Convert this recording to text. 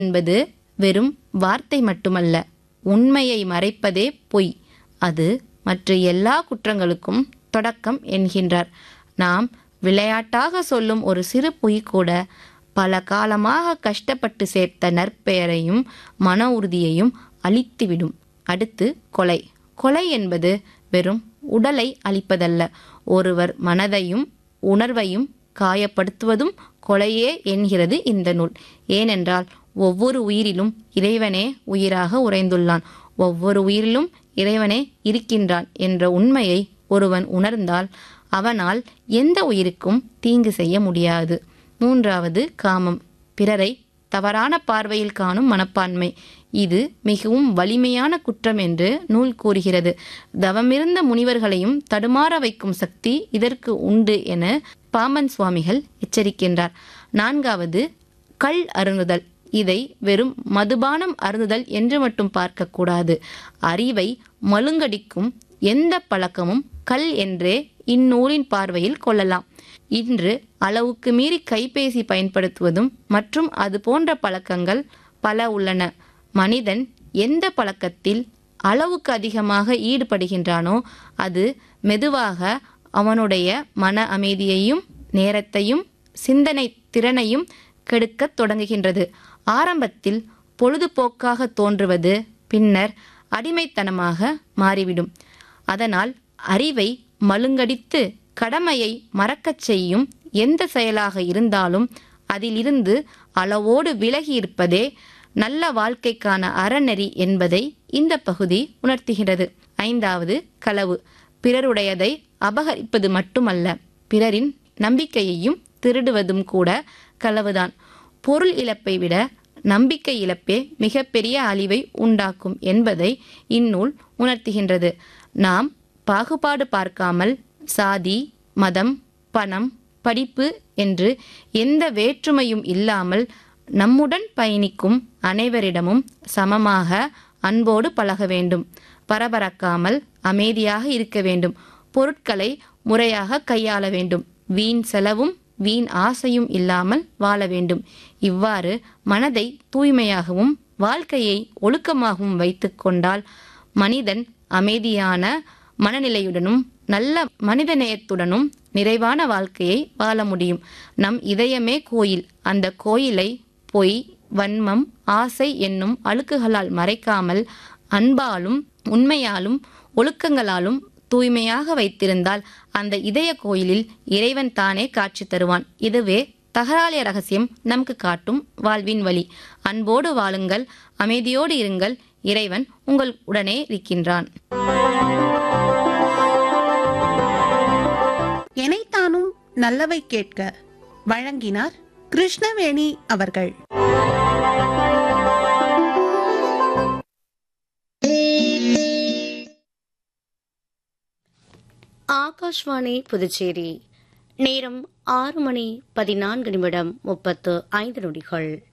என்பது வெறும் வார்த்தை மட்டுமல்ல உண்மையை மறைப்பதே பொய் அது மற்ற எல்லா குற்றங்களுக்கும் தொடக்கம் என்கின்றார் நாம் விளையாட்டாக சொல்லும் ஒரு சிறு பொய் கூட பல காலமாக கஷ்டப்பட்டு சேர்த்த நற்பெயரையும் மன உறுதியையும் அழித்துவிடும் அடுத்து கொலை கொலை என்பது வெறும் உடலை அழிப்பதல்ல ஒருவர் மனதையும் உணர்வையும் காயப்படுத்துவதும் கொலையே என்கிறது இந்த நூல் ஏனென்றால் ஒவ்வொரு உயிரிலும் இறைவனே உயிராக உறைந்துள்ளான் ஒவ்வொரு உயிரிலும் இறைவனே இருக்கின்றான் என்ற உண்மையை ஒருவன் உணர்ந்தால் அவனால் எந்த உயிருக்கும் தீங்கு செய்ய முடியாது மூன்றாவது காமம் பிறரை தவறான பார்வையில் காணும் மனப்பான்மை இது மிகவும் வலிமையான குற்றம் என்று நூல் கூறுகிறது தவமிருந்த முனிவர்களையும் தடுமாற வைக்கும் சக்தி இதற்கு உண்டு என பாமன் சுவாமிகள் எச்சரிக்கின்றார் நான்காவது கள் அருந்துதல் இதை வெறும் மதுபானம் அருந்துதல் என்று மட்டும் பார்க்கக்கூடாது அறிவை மழுங்கடிக்கும் எந்த பழக்கமும் கல் என்றே இந்நூலின் பார்வையில் கொள்ளலாம் இன்று அளவுக்கு மீறி கைபேசி பயன்படுத்துவதும் மற்றும் அது போன்ற பழக்கங்கள் பல உள்ளன மனிதன் எந்த பழக்கத்தில் அளவுக்கு அதிகமாக ஈடுபடுகின்றானோ அது மெதுவாக அவனுடைய மன அமைதியையும் நேரத்தையும் சிந்தனை திறனையும் கெடுக்கத் தொடங்குகின்றது ஆரம்பத்தில் பொழுதுபோக்காக தோன்றுவது பின்னர் அடிமைத்தனமாக மாறிவிடும் அதனால் அறிவை மழுங்கடித்து கடமையை மறக்கச் செய்யும் எந்த செயலாக இருந்தாலும் அதிலிருந்து அளவோடு விலகி இருப்பதே நல்ல வாழ்க்கைக்கான அறநெறி என்பதை இந்த பகுதி உணர்த்துகிறது ஐந்தாவது களவு பிறருடையதை அபகரிப்பது மட்டுமல்ல பிறரின் நம்பிக்கையையும் திருடுவதும் கூட களவுதான் பொருள் இழப்பை விட நம்பிக்கை இழப்பே மிகப்பெரிய அழிவை உண்டாக்கும் என்பதை இந்நூல் உணர்த்துகின்றது நாம் பாகுபாடு பார்க்காமல் சாதி மதம் பணம் படிப்பு என்று எந்த வேற்றுமையும் இல்லாமல் நம்முடன் பயணிக்கும் அனைவரிடமும் சமமாக அன்போடு பழக வேண்டும் பரபரக்காமல் அமைதியாக இருக்க வேண்டும் பொருட்களை முறையாக கையாள வேண்டும் வீண் செலவும் வீண் ஆசையும் இல்லாமல் வாழ வேண்டும் இவ்வாறு மனதை தூய்மையாகவும் வாழ்க்கையை ஒழுக்கமாகவும் வைத்துக்கொண்டால் மனிதன் அமைதியான மனநிலையுடனும் நல்ல மனிதநேயத்துடனும் நிறைவான வாழ்க்கையை வாழ முடியும் நம் இதயமே கோயில் அந்த கோயிலை பொய் வன்மம் ஆசை என்னும் அழுக்குகளால் மறைக்காமல் அன்பாலும் உண்மையாலும் ஒழுக்கங்களாலும் தூய்மையாக வைத்திருந்தால் அந்த இதய கோயிலில் இறைவன் தானே காட்சி தருவான் இதுவே தகராலிய ரகசியம் நமக்கு காட்டும் வாழ்வின் வழி அன்போடு வாழுங்கள் அமைதியோடு இருங்கள் இறைவன் உங்கள் உடனே இருக்கின்றான் எனைத்தானும் நல்லவை கேட்க வழங்கினார் கிருஷ்ணவேணி அவர்கள் ஆகாஷ்வாணி புதுச்சேரி நேரம் ஆறு மணி பதினான்கு நிமிடம் முப்பத்து ஐந்து நொடிகள்